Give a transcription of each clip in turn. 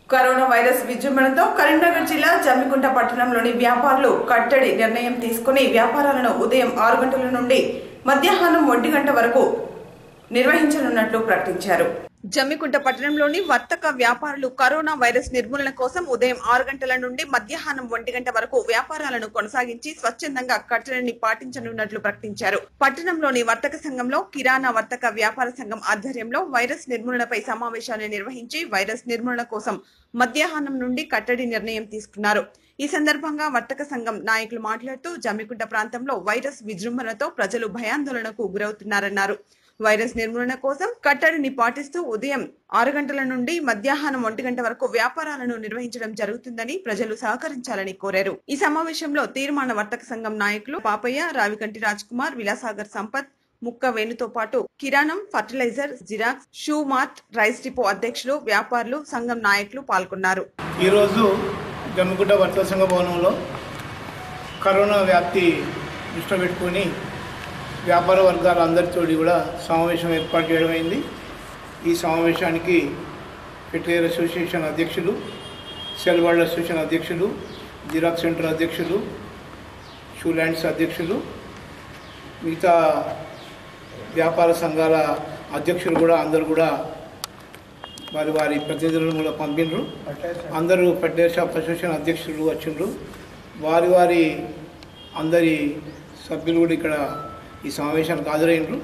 corona virus విజృంభణతో Karimnagar జిల్లా జమ్మికుంట పట్టణంలోని వ్యాపారులు కట్టడి నిర్ణయం తీసుకుని వ్యాపారాలను ఉదయం ఆరు గంటల నుండి మధ్యాహ్నం ఒంటి గంట వరకు నిర్వహించనున్నట్లు ప్రకటించారు జమ్మికుంట పట్టణంలోని వర్తక వ్యాపారులు కరోనా వైరస్ నిర్మూలన కోసం ఉదయం ఆరు గంటల నుండి మధ్యాహ్నం ఒంటి గంట వరకు వ్యాపారాలను కొనసాగించి స్వచ్ఛందంగా కట్టడిని పాటించనున్నట్లు ప్రకటించారు పట్టణంలోని వర్తక సంఘంలో కిరాణా వర్తక వ్యాపార సంఘం ఆధ్వర్యంలో వైరస్ నిర్మూలనపై సమావేశాన్ని నిర్వహించి వైరస్ నిర్మూలన కోసం మధ్యాహ్నం నుండి కట్టడి నిర్ణయం తీసుకున్నారు ఈ సందర్భంగా వర్తక సంఘం నాయకులు మాట్లాడుతూ జమ్మికుంట ప్రాంతంలో వైరస్ విజృంభణతో ప్రజలు భయాందోళనకు గురవుతున్నారన్నారు వైరస్ నిర్మూలన కోసం కట్టడిని పాటిస్తూ ఉదయం ఆరు గంటల నుండి మధ్యాహ్నం ఒంటి గంట వరకు వ్యాపారాలను నిర్వహించడం జరుగుతుందని ప్రజలు సహకరించాలని కోరారు ఈ సమావేశంలో తీర్మాన వర్తక సంఘం నాయకులు పాపయ్య రావికంటి రాజ్ కుమార్ విలాసాగర్ సంపత్ ముక్క వేణుతో పాటు కిరాణం fertilizer xerox shoe mart rice depot అధ్యక్షులు వ్యాపారులు సంఘం నాయకులు పాల్గొన్నారు ఈరోజు జమ్మిగుట్ట వర్తక సంఘ భవనంలో కరోనా వ్యాప్తి దృష్టిలో పెట్టుకొని వ్యాపార వర్గాల అందరితోటి కూడా సమావేశం ఏర్పాటు చేయడం అయింది ఈ సమావేశానికి ఫిట్వేర్ అసోసియేషన్ అధ్యక్షులు సెల్ వరల్డ్ అసోసియేషన్ అధ్యక్షులు జిరాక్స్ సెంటర్ అధ్యక్షులు షూ ల్యాండ్స్ అధ్యక్షులు మిగతా వ్యాపార సంఘాల అధ్యక్షులు కూడా అందరూ కూడా వారి వారి ప్రతినిధులను కూడా పంపినరు అందరూ ఫెడరేషన్ షాప్ అసోసియేషన్ అధ్యక్షులు వచ్చిండ్రు వారి వారి అందరి సభ్యులు కూడా ఇక్కడ ఈ సమావేశానికి హాజరైనరు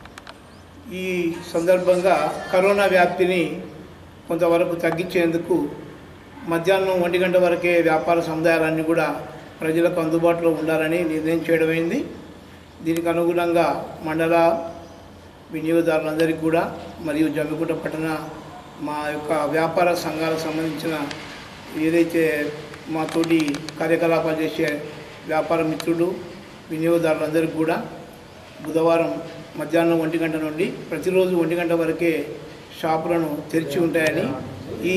ఈ సందర్భంగా కరోనా వ్యాప్తిని కొంతవరకు తగ్గించేందుకు మధ్యాహ్నం ఒంటి గంట వరకే వ్యాపార సముదాయాలన్నీ కూడా ప్రజలకు అందుబాటులో ఉండాలని నిర్ణయం చేయడమైంది దీనికి అనుగుణంగా మండల వినియోగదారులందరికీ కూడా మరియు జమ్మిగుట్ట పట్టణ మా యొక్క వ్యాపార సంఘాలకు సంబంధించిన ఏదైతే మా తోటి కార్యకలాపాలు చేసే వ్యాపార మిత్రులు వినియోగదారులందరికీ కూడా బుధవారం మధ్యాహ్నం ఒంటి గంట నుండి ప్రతిరోజు ఒంటి గంట వరకే షాపులను తెరిచి ఉంటాయని ఈ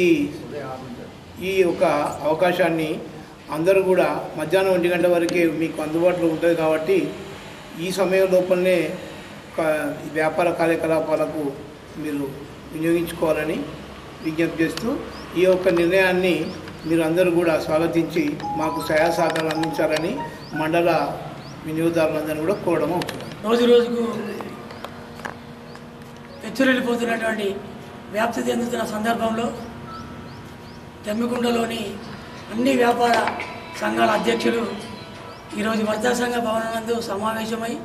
ఈ యొక్క అవకాశాన్ని అందరూ కూడా మధ్యాహ్నం ఒంటి గంట వరకే మీకు అందుబాటులో ఉంటుంది కాబట్టి ఈ సమయం లోపలనే క- వ్యాపార కార్యకలాపాలకు మీరు వినియోగించుకోవాలని విజ్ఞప్తి చేస్తూ ఈ యొక్క నిర్ణయాన్ని మీరు అందరూ కూడా స్వాగతించి మాకు సహాయ సహకారం అందించాలని మండల వినియోగదారులందరినీ కూడా కోరడం అవుతుంది రోజు రోజుకు పెచ్చురెళ్ళిపోతున్నటువంటి వ్యాప్తి చెందుతున్న సందర్భంలో తెమ్మికుంటలోని అన్ని వ్యాపార సంఘాల అధ్యక్షులు ఈరోజు వర్తక సంఘ భవనం నందు సమావేశమై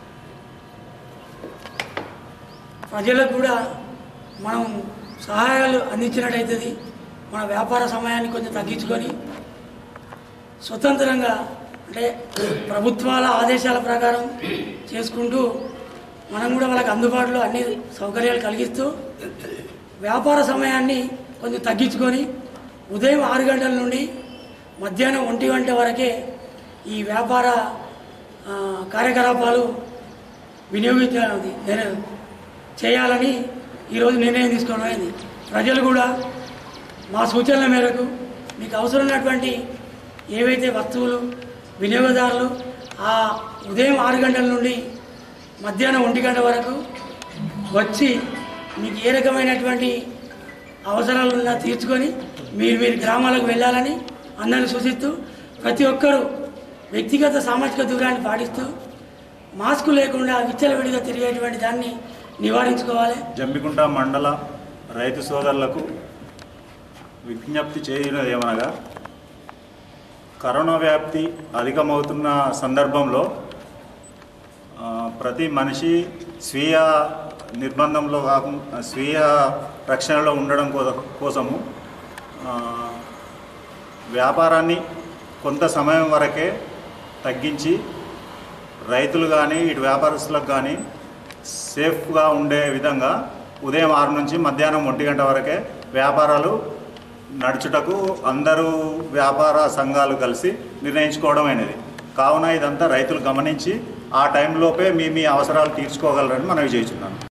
ప్రజలకు కూడా మనం సహాయాలు అందించినట్టయితుంది మన వ్యాపార సమయాన్ని కొంచెం తగ్గించుకొని స్వతంత్రంగా అంటే ప్రభుత్వాల ఆదేశాల ప్రకారం చేసుకుంటూ మనం కూడా వాళ్ళకి అందుబాటులో అన్ని సౌకర్యాలు కలిగిస్తూ వ్యాపార సమయాన్ని కొంచెం తగ్గించుకొని ఉదయం ఆరు గంటల నుండి మధ్యాహ్నం ఒంటి గంట వరకే ఈ వ్యాపార ఆ, కార్యకలాపాలు వినియోగించాలి నేను చేయాలని ఈరోజు నిర్ణయం తీసుకోవడం అయింది ప్రజలు కూడా మా సూచనల మేరకు మీకు అవసరం ఉన్నటువంటి ఏవైతే వస్తువులు వినియోగదారులు ఆ ఉదయం ఆరు గంటల నుండి మధ్యాహ్నం ఒంటి గంట వరకు వచ్చి మీకు ఏ రకమైనటువంటి అవసరాలు ఉన్నా తీర్చుకొని మీరు మీరు గ్రామాలకు వెళ్ళాలని అందరిని సూచిస్తూ ప్రతి ఒక్కరూ వ్యక్తిగత సామాజిక దూరాన్ని పాటిస్తూ మాస్క్ లేకుండా విచ్చలవిడిగా తిరిగేటువంటి దాన్ని నివారించుకోవాలి జంబికుంట మండల రైతు సోదరులకు విజ్ఞప్తి చేయడం ఏమనగా కరోనా వ్యాప్తి అధికమవుతున్న సందర్భంలో ఆ, ప్రతి మనిషి స్వీయ నిర్బంధంలో కాకుండా స్వీయ రక్షణలో ఉండడం కో- కోసము ఆ, వ్యాపారాన్ని కొంత సమయం వరకే తగ్గించి రైతులు కానీ ఇటు వ్యాపారస్తులకు కానీ సేఫ్గా ఉండే విధంగా ఉదయం ఆరు నుంచి మధ్యాహ్నం ఒంటి గంట వరకే వ్యాపారాలు నడుచుటకు అందరూ వ్యాపార సంఘాలు కలిసి నిర్ణయించుకోవడం అనేది కావున ఇదంతా రైతులు గమనించి ఆ టైంలోపే మీ మీ అవసరాలు తీర్చుకోగలరని మనవి చేస్తున్నాను